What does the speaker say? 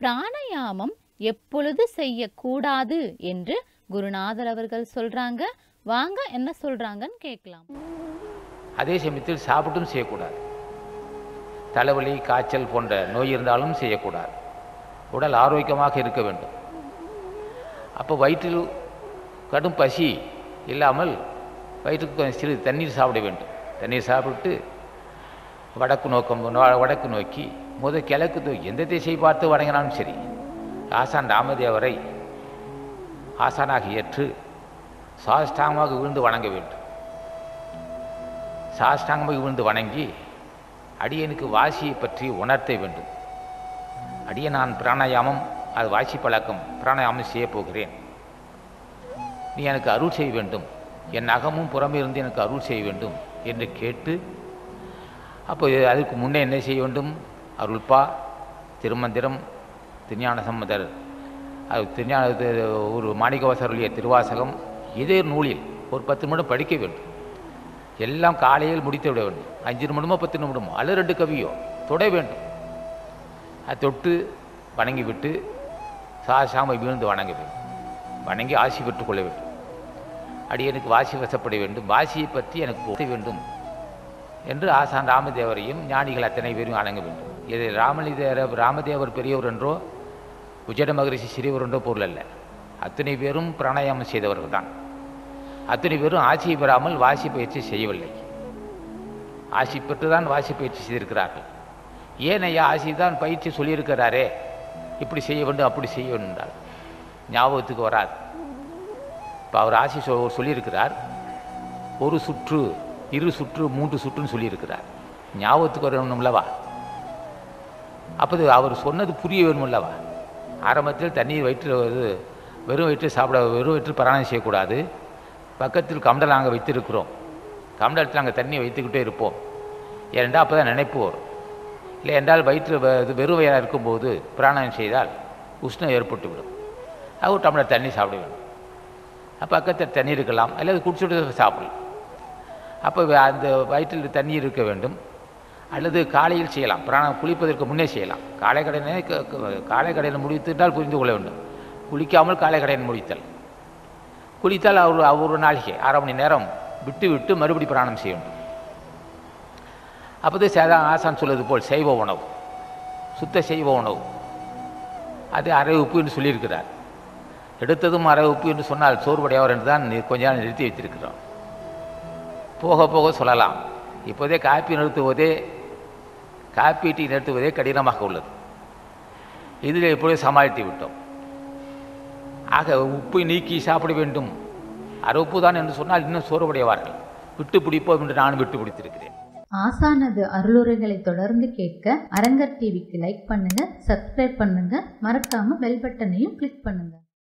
பிராணாயாமம் எப்பொழுது செய்யக்கூடாது என்று குருநாதர் அவர்கள் சொல்றாங்க வாங்க என்ன சொல்றாங்கன்னு கேட்கலாம் அதே சமயத்தில் சாப்பிட்டும் செய்யக்கூடாது தலைவலி காய்ச்சல் போன்ற நோய் இருந்தாலும் செய்யக்கூடாது உடல் ஆரோக்கியமாக இருக்க வேண்டும் அப்போ வயிற்றில் கடும் பசி இல்லாமல் வயிற்றுக்கு கொஞ்சம் சிறிது தண்ணீர் சாப்பிட வேண்டும் தண்ணீர் சாப்பிட்டு வடக்கு நோக்கம் நோ- வடக்கு நோக்கி முத கிழக்கு நோக்கி எந்த திசை பார்த்து வணங்கினாலும் சரி ஆசான் ராமதேவரை ஆசானாக ஏற்று சாஷ்டாங்கமாக விழுந்து வணங்க வேண்டும் சாஷ்டாங்கமாக விழுந்து வணங்கி அடியனுக்கு வாசியை பற்றி உணர்த்த வேண்டும் அடிய நான் பிராணாயாமம் அது வாசி பழக்கம் பிராணாயாமம் செய்யப் போகிறேன் நீ எனக்கு அருள் செய்ய வேண்டும் என் அகமும் புறமே இருந்து எனக்கு அருள் செய்ய வேண்டும் என்று கேட்டு அப்போ இது- அதுக்கு முன்னே என்ன செய்ய வேண்டும் அருள்பா திருமந்திரம் திருஞான சம்மதர் அது திருஞான இது ஒரு மாணிக்கவாசருடைய திருவாசகம் இதே நூலில் ஒரு பத்து நிமிடம் படிக்க வேண்டும் எல்லாம் காலையில் முடித்து விட வேண்டும் அஞ்சு நிமிடமோ பத்து நிமிடமோ அல்லது ரெண்டு கவியோ தொட வேண்டும் அதை தொட்டு வணங்கி விட்டு சாசாம விழுந்து வணங்க வேண்டும் வணங்கி ஆசி பெற்றுக் கொள்ள வேண்டும் அடியனுக்கு வாசி வசப்பட வேண்டும் வாசியை பற்றி எனக்கு உதவ வேண்டும் என்று ஆசான் ராமதேவரையும் ஞானிகள் அத்தனை பேரும் வணங்க வேண்டும் இது ராமலிதேவர் ராமதேவர் பெரியவர் என்றோ உஜட மகரிஷி சிறியவர் என்றோ பொருள் அல்ல அத்தனை பேரும் பிராணாயாமம் செய்தவர்கள் தான் அத்தனை பேரும் ஆட்சியை பெறாமல் வாசி பயிற்சி செய்யவில்லை ஆசி பெற்று தான் வாசி பயிற்சி செய்திருக்கிறார்கள் ஏன் ஐயா ஆசி தான் பயிற்சி சொல்லியிருக்கிறாரே இப்படி செய்ய வேண்டும் அப்படி செய்ய வேண்டும் என்றால் ஞாபகத்துக்கு வராது இப்போ அவர் ஆசி சொ சொல்லியிருக்கிறார் ஒரு சுற்று இரு சுற்று மூன்று சுற்றுன்னு சொல்லியிருக்கிறார் ஞாபகத்துக்கு வரணும்லவா அப்போ அவர் சொன்னது புரிய வேணும்லவா ஆரம்பத்தில் தண்ணீர் வயிற்றில் வருது வெறும் வயிற்றில் சாப்பிட வெறும் வயிற்றில் பிராணம் செய்யக்கூடாது பக்கத்தில் கம்டல் நாங்கள் வைத்திருக்கிறோம் கம்டலத்தில் நாங்கள் தண்ணி வைத்துக்கிட்டே இருப்போம் ஏனென்றால் அப்போ தான் நினைப்பு வரும் இல்லை என்றால் வயிற்று வ- இது வெறும் வயிறாக இருக்கும்போது பிராணாயம் செய்தால் உஷ்ணம் ஏற்பட்டு விடும் அது ஒரு டம்ளர் தண்ணி சாப்பிட வேண்டும் அப்போ பக்கத்தில் தண்ணி இருக்கலாம் அல்லது குடிச்சுட்டு சாப்பிடலாம் அப்போ வ- அந்த வயிற்றில் தண்ணீர் இருக்க வேண்டும் அல்லது காலையில் செய்யலாம் பிராணம் குளிப்பதற்கு முன்னே செய்யலாம் காலை கடனை க- க- காலை கடனை முடித்துட்டால் புரிந்து கொள்ள வேண்டும் குளிக்காமல் காலை கடனை முடித்தல் குளித்தால் அவர் ஒரு நாளைக்கு அரை மணி நேரம் விட்டு விட்டு மறுபடி பிராணம் செய்ய வேண்டும் அப்போது சேதா ஆசான் சொல்வது போல் சைவ உணவு சுத்த சைவ உணவு அது அரை உப்பு என்று சொல்லியிருக்கிறார் எடுத்ததும் அரை உப்பு என்று சொன்னால் சோர்வடையவர் என்று தான் நி- கொஞ்ச நாள் நிறுத்தி வைத்திருக்கிறோம் போக போக சொல்லலாம் இப்போதே காப்பி நிறுத்துவதே காப்பி டீ நிறுத்துவதே கடினமாக உள்ளது இதில் இப்பொழுது சமாளித்து விட்டோம் ஆக உப்பை நீக்கி சாப்பிட வேண்டும் அரை உப்பு தான் என்று சொன்னால் இன்னும் சோர்வடைவார்கள் விட்டு பிடிப்போம் என்று நான் விட்டு பிடித்திருக்கிறேன் ஆசானது அருளுரைகளை தொடர்ந்து கேட்க அரங்கர் டிவிக்கு லைக் பண்ணுங்க சப்ஸ்கிரைப் பண்ணுங்க மறக்காம பெல் பட்டனையும் கிளிக் பண்ணுங்க